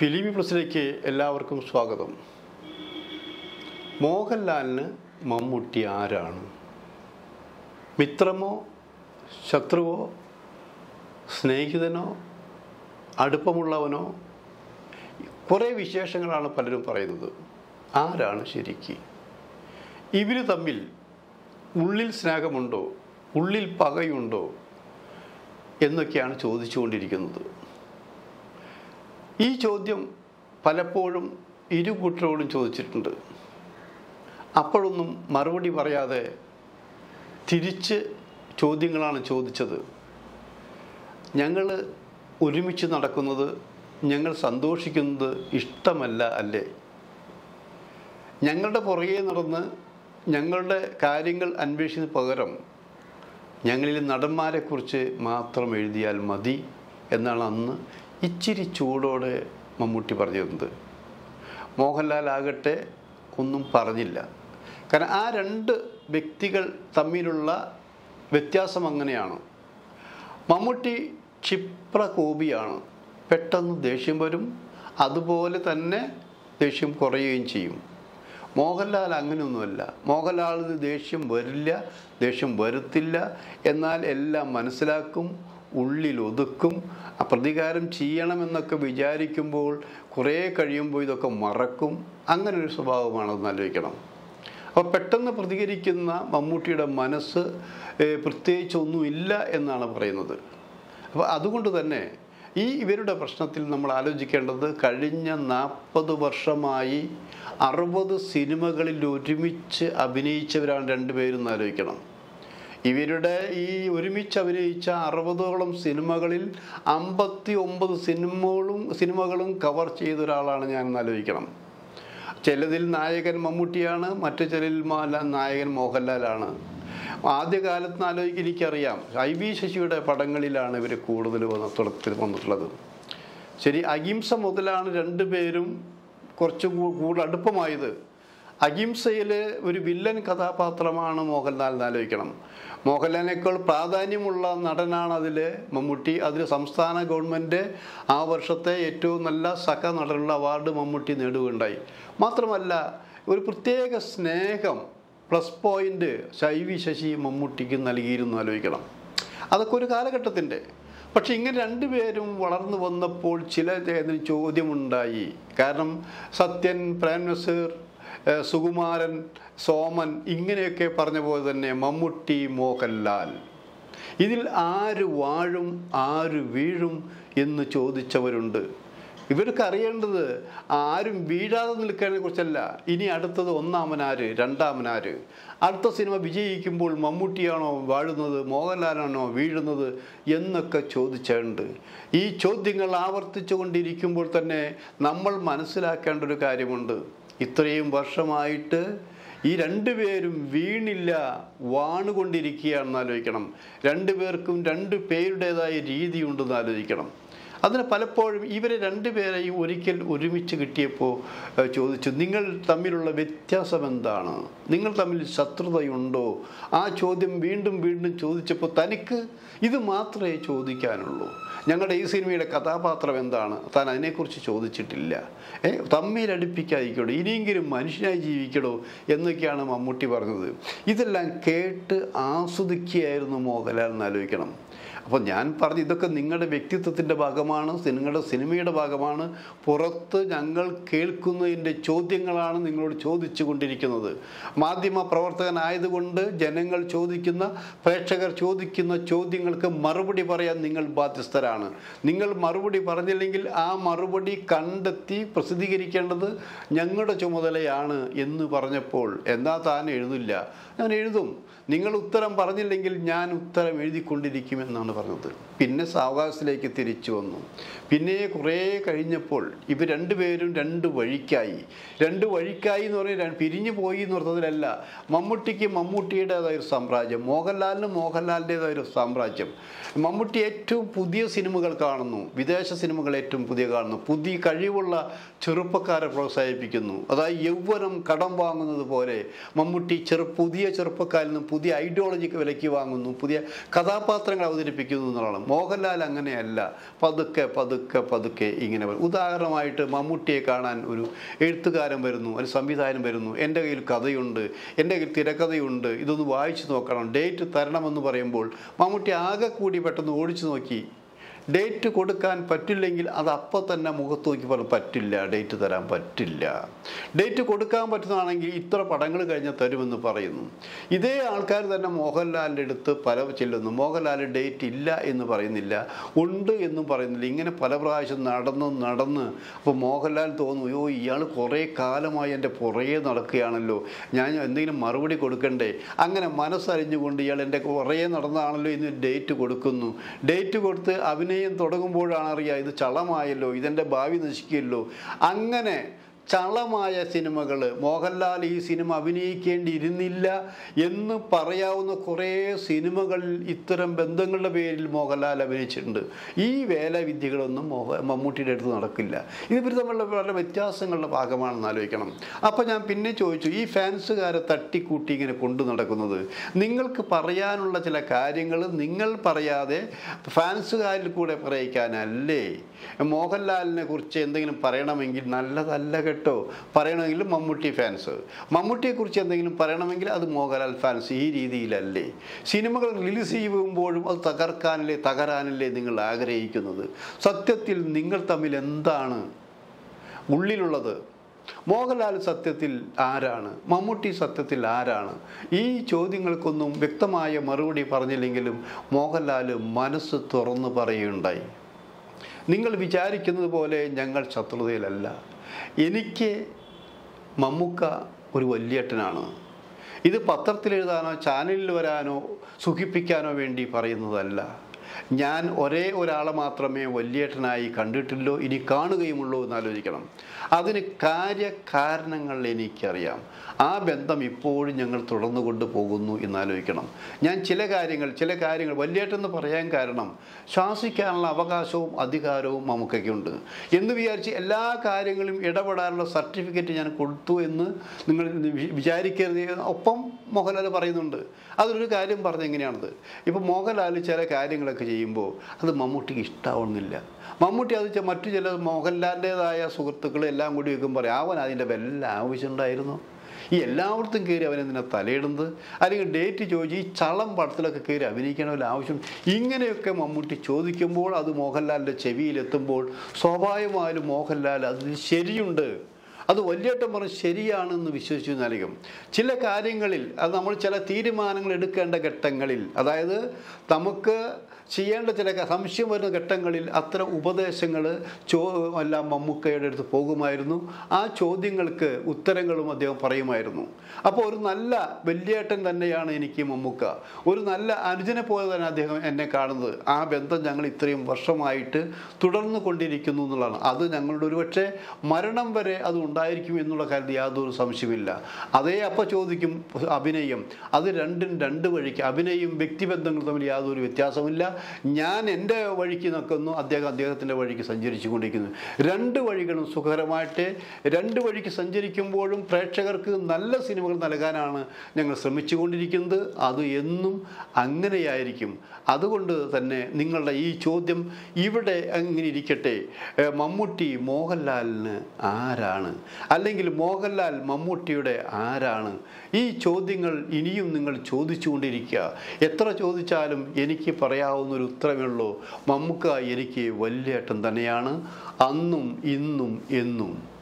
ഫിലിമി പ്ലസിലേക്ക് എല്ലാവർക്കും സ്വാഗതം മോഹൻലാലിന് മമ്മൂട്ടി ആരാണ് മിത്രമോ ശത്രുവോ സ്നേഹിതനോ അടുപ്പമുള്ളവനോ കുറേ വിശേഷങ്ങളാണ് പലരും പറയുന്നത് ആരാണ് ശരിക്ക് ഇവർ തമ്മിൽ ഉള്ളിൽ സ്നേഹമുണ്ടോ ഉള്ളിൽ പകയുണ്ടോ എന്നൊക്കെയാണ് ചോദിച്ചുകൊണ്ടിരിക്കുന്നത് ഈ ചോദ്യം പലപ്പോഴും ഇരു കൂട്ടരോടും ചോദിച്ചിട്ടുണ്ട് അപ്പോഴൊന്നും മറുപടി പറയാതെ തിരിച്ച് ചോദ്യങ്ങളാണ് ചോദിച്ചത് ഞങ്ങൾ ഒരുമിച്ച് നടക്കുന്നത് ഞങ്ങൾ സന്തോഷിക്കുന്നത് ഇഷ്ടമല്ല അല്ലേ ഞങ്ങളുടെ പുറകെ നടന്ന് ഞങ്ങളുടെ കാര്യങ്ങൾ അന്വേഷിച്ചതിന് പകരം ഞങ്ങളിൽ നടന്മാരെക്കുറിച്ച് മാത്രം എഴുതിയാൽ മതി എന്നാണ് അന്ന് ഇച്ചിരി ചൂടോടെ മമ്മൂട്ടി പറഞ്ഞിരുന്നത് മോഹൻലാൽ ആകട്ടെ ഒന്നും പറഞ്ഞില്ല കാരണം ആ രണ്ട് വ്യക്തികൾ തമ്മിലുള്ള വ്യത്യാസം അങ്ങനെയാണ് മമ്മൂട്ടി ക്ഷിപ്രകോപിയാണ് പെട്ടെന്ന് ദേഷ്യം വരും അതുപോലെ തന്നെ ദേഷ്യം കുറയുകയും ചെയ്യും മോഹൻലാൽ അങ്ങനെയൊന്നുമല്ല മോഹൻലാലിന് ദേഷ്യം വരില്ല ദേഷ്യം വരുത്തില്ല എന്നാൽ എല്ലാം മനസ്സിലാക്കും ഉള്ളിൽ ഒതുക്കും ആ പ്രതികാരം ചെയ്യണമെന്നൊക്കെ വിചാരിക്കുമ്പോൾ കുറേ കഴിയുമ്പോൾ ഇതൊക്കെ മറക്കും അങ്ങനെ ഒരു സ്വഭാവമാണെന്ന് ആലോചിക്കണം അപ്പോൾ പെട്ടെന്ന് പ്രതികരിക്കുന്ന മമ്മൂട്ടിയുടെ മനസ്സ് ഏഹ്, പ്രത്യേകിച്ചൊന്നുമില്ല എന്നാണ് പറയുന്നത് അപ്പോൾ അതുകൊണ്ട് തന്നെ ഈ ഇവരുടെ പ്രശ്നത്തിൽ നമ്മൾ ആലോചിക്കേണ്ടത് കഴിഞ്ഞ നാൽപ്പത് വർഷമായി അറുപത് സിനിമകളിൽ ഒരുമിച്ച് അഭിനയിച്ചവരാണ് രണ്ടുപേരും എന്ന് ആലോചിക്കണം ഇവരുടെ ഈ ഒരുമിച്ച് അഭിനയിച്ച അറുപതോളം സിനിമകളിൽ അമ്പത്തി ഒമ്പത് സിനിമകളും സിനിമകളും കവർ ചെയ്ത ഒരാളാണ് ഞാൻ എന്ന് ആലോചിക്കണം ചിലതിൽ നായകൻ മമ്മൂട്ടിയാണ് മറ്റു ചിലതിൽ മോഹൻലാൽ നായകൻ മോഹൻലാലാണ് ആദ്യകാലത്ത് ആലോചിക്കാൻ എനിക്കറിയാം ഐ വി ശശിയുടെ പടങ്ങളിലാണ് ഇവർ കൂടുതൽ വന്ന് തുടക്കത്തിൽ വന്നിട്ടുള്ളത് ശരി അഹിംസ മുതലാണ് രണ്ടുപേരും കുറച്ച് കൂ- കൂടുതൽ അടുപ്പമായത് അഹിംസയിൽ ഒരു വില്ലൻ കഥാപാത്രമാണ് മോഹൻലാൽ എന്ന് ആലോചിക്കണം മോഹൻലാലിനേക്കാൾ പ്രാധാന്യമുള്ള നടനാണ് അതിൽ മമ്മൂട്ടി അതിൽ സംസ്ഥാന ഗവൺമെൻറ് ആ വർഷത്തെ ഏറ്റവും നല്ല സഹ നടനുള്ള അവാർഡ് മമ്മൂട്ടി നേടുകയുണ്ടായി മാത്രമല്ല ഒരു പ്രത്യേക സ്നേഹം പ്ലസ് പോയിൻ്റ് ശൈവി ശശി മമ്മൂട്ടിക്ക് നൽകിയിരുന്നു ആലോചിക്കണം അതൊക്കെ ഒരു കാലഘട്ടത്തിൻ്റെ പക്ഷെ ഇങ്ങനെ രണ്ടുപേരും വളർന്നു വന്നപ്പോൾ ചില ഇതിന് ചോദ്യമുണ്ടായി കാരണം സത്യൻ പ്രേം നസീർ ഏഹ് സുകുമാരൻ സോമൻ ഇങ്ങനെയൊക്കെ പറഞ്ഞ പോലെ തന്നെ മമ്മൂട്ടി മോഹൻലാൽ ഇതിൽ ആര് വാഴും ആര് വീഴും എന്ന് ചോദിച്ചവരുണ്ട് ഇവർക്ക് അറിയേണ്ടത് ആരും വീഴാതെ നിൽക്കുന്നതിനെ കുറിച്ചല്ല ഇനി അടുത്തത് ഒന്നാമനാര് രണ്ടാമനാര് അടുത്ത സിനിമ വിജയിക്കുമ്പോൾ മമ്മൂട്ടിയാണോ വാഴുന്നത് മോഹൻലാലാണോ വീഴുന്നത് എന്നൊക്കെ ചോദിച്ചുണ്ട് ഈ ചോദ്യങ്ങൾ ആവർത്തിച്ചു കൊണ്ടിരിക്കുമ്പോൾ തന്നെ നമ്മൾ മനസ്സിലാക്കേണ്ട ഒരു കാര്യമുണ്ട് ഇത്രയും വർഷമായിട്ട് ഈ രണ്ടുപേരും വീണില്ല വാണുകൊണ്ടിരിക്കുകയാണെന്ന് ആലോചിക്കണം രണ്ടുപേർക്കും രണ്ട് പേരുടേതായ രീതിയുണ്ടെന്ന് ആലോചിക്കണം അതിന് പലപ്പോഴും ഇവരെ രണ്ടുപേരെയും ഒരിക്കൽ ഒരുമിച്ച് കിട്ടിയപ്പോൾ ഏഹ്, ചോദിച്ചു നിങ്ങൾ തമ്മിലുള്ള വ്യത്യാസം എന്താണ് നിങ്ങൾ തമ്മിൽ ശത്രുതയുണ്ടോ ആ ചോദ്യം വീണ്ടും വീണ്ടും ചോദിച്ചപ്പോൾ തനിക്ക് ഇത് മാത്രമേ ചോദിക്കാനുള്ളൂ ഞങ്ങളുടെ ഈ സിനിമയുടെ കഥാപാത്രം എന്താണ് താൻ അതിനെക്കുറിച്ച് ചോദിച്ചിട്ടില്ല ഏ തമ്മിലടുപ്പിക്കാതിരിക്കണോ ഇനിയെങ്കിലും മനുഷ്യനായി ജീവിക്കണോ എന്നൊക്കെയാണ് മമ്മൂട്ടി പറഞ്ഞത് ഇതെല്ലാം കേട്ട് ആസ്വദിക്കുകയായിരുന്നു മോഹൻലാൽ എന്ന് ആലോചിക്കണം അപ്പോൾ ഞാൻ പറഞ്ഞു ഇതൊക്കെ നിങ്ങളുടെ വ്യക്തിത്വത്തിൻ്റെ ഭാഗമാണ് നിങ്ങളുടെ സിനിമയുടെ ഭാഗമാണ് പുറത്ത് ഞങ്ങൾ കേൾക്കുന്നതിൻ്റെ ചോദ്യങ്ങളാണ് നിങ്ങളോട് ചോദിച്ചു കൊണ്ടിരിക്കുന്നത് മാധ്യമ പ്രവർത്തകനായതുകൊണ്ട് ജനങ്ങൾ ചോദിക്കുന്ന പ്രേക്ഷകർ ചോദിക്കുന്ന ചോദ്യങ്ങൾക്ക് മറുപടി പറയാൻ നിങ്ങൾ ബാധ്യസ്ഥരാണ് നിങ്ങൾ മറുപടി പറഞ്ഞില്ലെങ്കിൽ ആ മറുപടി കണ്ടെത്തി പ്രസിദ്ധീകരിക്കേണ്ടത് ഞങ്ങളുടെ ചുമതലയാണ് എന്ന് പറഞ്ഞപ്പോൾ എന്നാ താൻ എഴുതില്ല ഞാൻ എഴുതും നിങ്ങൾ ഉത്തരം പറഞ്ഞില്ലെങ്കിൽ ഞാൻ ഉത്തരം എഴുതിക്കൊണ്ടിരിക്കുമെന്നാണ് പറഞ്ഞത് പിന്നെ സാവകാശത്തിലേക്ക് തിരിച്ചു വന്നു പിന്നെ കുറേ കഴിഞ്ഞപ്പോൾ ഇവർ രണ്ടുപേരും രണ്ട് വഴിക്കായി രണ്ട് വഴിക്കായി എന്ന് പറഞ്ഞാൽ പിരിഞ്ഞു പോയി എന്ന് പറഞ്ഞതിലല്ല മമ്മൂട്ടിക്ക് മമ്മൂട്ടിയുടേതായ ഒരു സാമ്രാജ്യം മോഹൻലാലിന് മോഹൻലാലിൻ്റെതായ ഒരു സാമ്രാജ്യം മമ്മൂട്ടി ഏറ്റവും പുതിയ സിനിമകൾ കാണുന്നു വിദേശ സിനിമകൾ ഏറ്റവും പുതിയ കാണുന്നു പുതിയ കഴിവുള്ള ചെറുപ്പക്കാരെ പ്രോത്സാഹിപ്പിക്കുന്നു അതായത് യൗവനം കടം വാങ്ങുന്നത് പോലെ മമ്മൂട്ടി ചെറു പുതിയ ചെറുപ്പക്കാരിൽ നിന്ന് പുതിയ ഐഡിയോളജിക്ക് വിലയ്ക്ക് വാങ്ങുന്നു പുതിയ കഥാപാത്രങ്ങൾ അവതരിപ്പിക്കുന്നു അവതരിപ്പിക്കുന്നു എന്നുള്ളതാണ് മോഹൻലാൽ അങ്ങനെയല്ല പതുക്കെ പതുക്കെ പതുക്കെ ഇങ്ങനെ വരും ഉദാഹരണമായിട്ട് മമ്മൂട്ടിയെ കാണാൻ ഒരു എഴുത്തുകാരൻ വരുന്നു ഒരു സംവിധാനം വരുന്നു എൻ്റെ കയ്യിൽ കഥയുണ്ട് എൻ്റെ കയ്യിൽ തിരക്കഥയുണ്ട് ഇതൊന്ന് വായിച്ചു നോക്കണം ഡേറ്റ് തരണമെന്ന് പറയുമ്പോൾ മമ്മൂട്ടി ആകെ കൂടി പെട്ടെന്ന് ഓടിച്ചു നോക്കി ഡേറ്റ് കൊടുക്കാൻ പറ്റില്ലെങ്കിൽ അത് അപ്പോൾ തന്നെ മുഖത്ത് നോക്കി പറഞ്ഞു പറ്റില്ല ഡേറ്റ് തരാൻ പറ്റില്ല ഡേറ്റ് കൊടുക്കാൻ പറ്റുന്നതാണെങ്കിൽ ഇത്ര പടങ്ങൾ കഴിഞ്ഞാൽ തരുമെന്ന് പറയുന്നു ഇതേ ആൾക്കാർ തന്നെ മോഹൻലാലിൻ്റെ അടുത്ത് പല ചെല്ലുന്നു മോഹൻലാൽ ഡേറ്റ് ഇല്ല എന്ന് പറയുന്നില്ല ഉണ്ട് എന്നും പറയുന്നില്ല ഇങ്ങനെ പല പ്രാവശ്യം നടന്ന് നടന്ന് അപ്പോൾ മോഹൻലാൽ തോന്നുന്നു അയ്യോ ഇയാൾ കുറേ കാലമായി എൻ്റെ പുറകെ നടക്കുകയാണല്ലോ ഞാൻ എന്തെങ്കിലും മറുപടി കൊടുക്കണ്ടേ അങ്ങനെ മനസ്സറിഞ്ഞുകൊണ്ട് ഇയാൾ എൻ്റെ പുറകെ നടന്നതാണല്ലോ എന്ന് ഡേറ്റ് കൊടുക്കുന്നു ഡേറ്റ് കൊടുത്ത് അഭിനയം തുടങ്ങുമ്പോഴാണ് അറിയുക ഇത് ചളമായല്ലോ ഇതെൻ്റെ ഭാവി നശിക്കുമല്ലോ അങ്ങനെ ചളമായ സിനിമകൾ മോഹൻലാൽ ഈ സിനിമ അഭിനയിക്കേണ്ടിയിരുന്നില്ല എന്ന് പറയാവുന്ന കുറേ സിനിമകളിൽ ഇത്തരം ബന്ധങ്ങളുടെ പേരിൽ മോഹൻലാൽ അഭിനയിച്ചിട്ടുണ്ട് ഈ വേലവിദ്യകളൊന്നും മോഹ മമ്മൂട്ടിയുടെ അടുത്ത് നടക്കില്ല ഇതിവർ തമ്മിലുള്ള വളരെ വ്യത്യാസങ്ങളുടെ ഭാഗമാണെന്ന് ആലോചിക്കണം അപ്പോൾ ഞാൻ പിന്നെ ചോദിച്ചു ഈ ഫാൻസുകാരെ തട്ടിക്കൂട്ടി ഇങ്ങനെ കൊണ്ടു നടക്കുന്നത് നിങ്ങൾക്ക് പറയാനുള്ള ചില കാര്യങ്ങൾ നിങ്ങൾ പറയാതെ ഫാൻസുകാരിൽ കൂടെ പറയിക്കാനല്ലേ മോഹൻലാലിനെ കുറിച്ച് എന്തെങ്കിലും പറയണമെങ്കിൽ നല്ലതല്ല കേട്ടോ പറയണമെങ്കിൽ മമ്മൂട്ടി ഫാൻസ് മമ്മൂട്ടിയെക്കുറിച്ച് എന്തെങ്കിലും പറയണമെങ്കിൽ അത് മോഹൻലാൽ ഫാൻസ് ഈ രീതിയിലല്ലേ സിനിമകൾ റിലീസ് ചെയ്യുമ്പോഴും അത് തകർക്കാനല്ലേ തകരാനല്ലേ നിങ്ങൾ ആഗ്രഹിക്കുന്നത് സത്യത്തിൽ നിങ്ങൾ തമ്മിൽ എന്താണ് ഉള്ളിലുള്ളത് മോഹൻലാൽ സത്യത്തിൽ ആരാണ് മമ്മൂട്ടി സത്യത്തിൽ ആരാണ് ഈ ചോദ്യങ്ങൾക്കൊന്നും വ്യക്തമായ മറുപടി പറഞ്ഞില്ലെങ്കിലും മോഹൻലാൽ മനസ്സ് തുറന്നു പറയുകയുണ്ടായി നിങ്ങൾ വിചാരിക്കുന്നത് പോലെ ഞങ്ങൾ ശത്രുതയിലല്ല എനിക്ക് മമ്മൂക്ക ഒരു വല്യേട്ടനാണ് ഇത് പത്രത്തിൽ എഴുതാനോ ചാനലിൽ വരാനോ സുഖിപ്പിക്കാനോ വേണ്ടി പറയുന്നതല്ല ഞാൻ ഒരേ ഒരാളെ മാത്രമേ വല്യേട്ടനായി കണ്ടിട്ടില്ലോ ഇനി കാണുകയുമുള്ളൂ എന്ന് ആലോചിക്കണം അതിന് കാര്യകാരണങ്ങൾ എനിക്കറിയാം ആ ബന്ധം ഇപ്പോഴും ഞങ്ങൾ തുടർന്നു കൊണ്ടുപോകുന്നു എന്നാലോചിക്കണം ഞാൻ ചില കാര്യങ്ങൾ ചില കാര്യങ്ങൾ വല്യേട്ടെന്ന് പറയാൻ കാരണം ശ്വാസിക്കാനുള്ള അവകാശവും അധികാരവും നമുക്കൊക്കെയുണ്ട് എന്ന് വിചാരിച്ച് എല്ലാ കാര്യങ്ങളും ഇടപെടാനുള്ള സർട്ടിഫിക്കറ്റ് ഞാൻ കൊടുത്തു എന്ന് നിങ്ങൾ വി- വിചാരിക്കരുത് ഒപ്പം മോഹൻലാൽ പറയുന്നുണ്ട് അതൊരു കാര്യം പറഞ്ഞ എങ്ങനെയാണത് ഇപ്പോൾ മോഹൻലാൽ ചില കാര്യങ്ങളൊക്കെ ചെയ്യുമ്പോൾ അത് മമ്മൂട്ടിക്ക് ഇഷ്ടാവുന്നില്ല മമ്മൂട്ടി അത് ചെ- മറ്റു ചില മോഹൻലാലിൻ്റെതായ സുഹൃത്തുക്കൾ എല്ലാം കൂടി വെക്കുമ്പോൾ പറയും അവൻ അതിൻ്റെ വല്ല ആവശ്യമുണ്ടായിരുന്നു ഈ എല്ലായിടത്തും കയറി അവൻ എന്തിനാ തലയിടുന്നത് അല്ലെങ്കിൽ ഡേറ്റ് ചോദിച്ച് ഈ ചളം പടത്തിലൊക്കെ കയറി അഭിനയിക്കണമല്ലോ ആവശ്യം ഇങ്ങനെയൊക്കെ മമ്മൂട്ടി ചോദിക്കുമ്പോൾ അത് മോഹൻലാലിൻ്റെ ചെവിയിലെത്തുമ്പോൾ സ്വാഭാവികമായാലും മോഹൻലാൽ അതിൽ ശരിയുണ്ട് അത് വലിയേട്ടൻ പറഞ്ഞ് ശരിയാണെന്ന് വിശ്വസിച്ചു നൽകും ചില കാര്യങ്ങളിൽ അത് നമ്മൾ ചില തീരുമാനങ്ങൾ എടുക്കേണ്ട ഘട്ടങ്ങളിൽ അതായത് നമുക്ക് ചെയ്യേണ്ട ചില ക- സംശയം വരുന്ന ഘട്ടങ്ങളിൽ അത്തരം ഉപദേശങ്ങൾ ചോ എല്ലാം മമ്മൂക്കയുടെ അടുത്ത് പോകുമായിരുന്നു ആ ചോദ്യങ്ങൾക്ക് ഉത്തരങ്ങളും അദ്ദേഹം പറയുമായിരുന്നു അപ്പോൾ ഒരു നല്ല വലിയേട്ടൻ തന്നെയാണ് എനിക്ക് മമ്മൂക്ക ഒരു നല്ല അനുജനെ പോലെ തന്നെ അദ്ദേഹം എന്നെ കാണുന്നത് ആ ബന്ധം ഞങ്ങൾ ഇത്രയും വർഷമായിട്ട് തുടർന്നു കൊണ്ടിരിക്കുന്നു എന്നുള്ളതാണ് അത് ഞങ്ങളുടെ ഒരുപക്ഷെ മരണം വരെ അത് ഉണ്ടായിരിക്കും എന്നുള്ള കാര്യത്തിൽ യാതൊരു സംശയമില്ല അതേ അപ്പോൾ ചോദിക്കും അഭിനയം അത് രണ്ടും രണ്ട് വഴിക്ക് അഭിനയം വ്യക്തിബന്ധങ്ങൾ തമ്മിൽ യാതൊരു വ്യത്യാസമില്ല ഞാൻ എൻ്റെ വഴിക്ക് നിൽക്കുന്നു അദ്ദേഹം അദ്ദേഹത്തിൻ്റെ വഴിക്ക് സഞ്ചരിച്ചു കൊണ്ടിരിക്കുന്നു രണ്ട് വഴികളും സുഖകരമായിട്ട് രണ്ട് വഴിക്ക് സഞ്ചരിക്കുമ്പോഴും പ്രേക്ഷകർക്ക് നല്ല സിനിമകൾ നൽകാനാണ് ഞങ്ങൾ ശ്രമിച്ചുകൊണ്ടിരിക്കുന്നത് അത് എന്നും അങ്ങനെയായിരിക്കും അതുകൊണ്ട് തന്നെ നിങ്ങളുടെ ഈ ചോദ്യം ഇവിടെ അങ്ങനെ ഇരിക്കട്ടെ ഏ, മമ്മൂട്ടി മോഹൻലാലിന് ആരാണ് അല്ലെങ്കിൽ മോഹൻലാൽ മമ്മൂട്ടിയുടെ ആരാണ് ഈ ചോദ്യങ്ങൾ ഇനിയും നിങ്ങൾ ചോദിച്ചുകൊണ്ടിരിക്കുക എത്ര ചോദിച്ചാലും എനിക്ക് പറയാവുന്ന ഒരു ഉത്തരമേ ഉള്ളൂ മമ്മൂക്ക എനിക്ക് വലിയേട്ടൻ തന്നെയാണ് അന്നും ഇന്നും എന്നും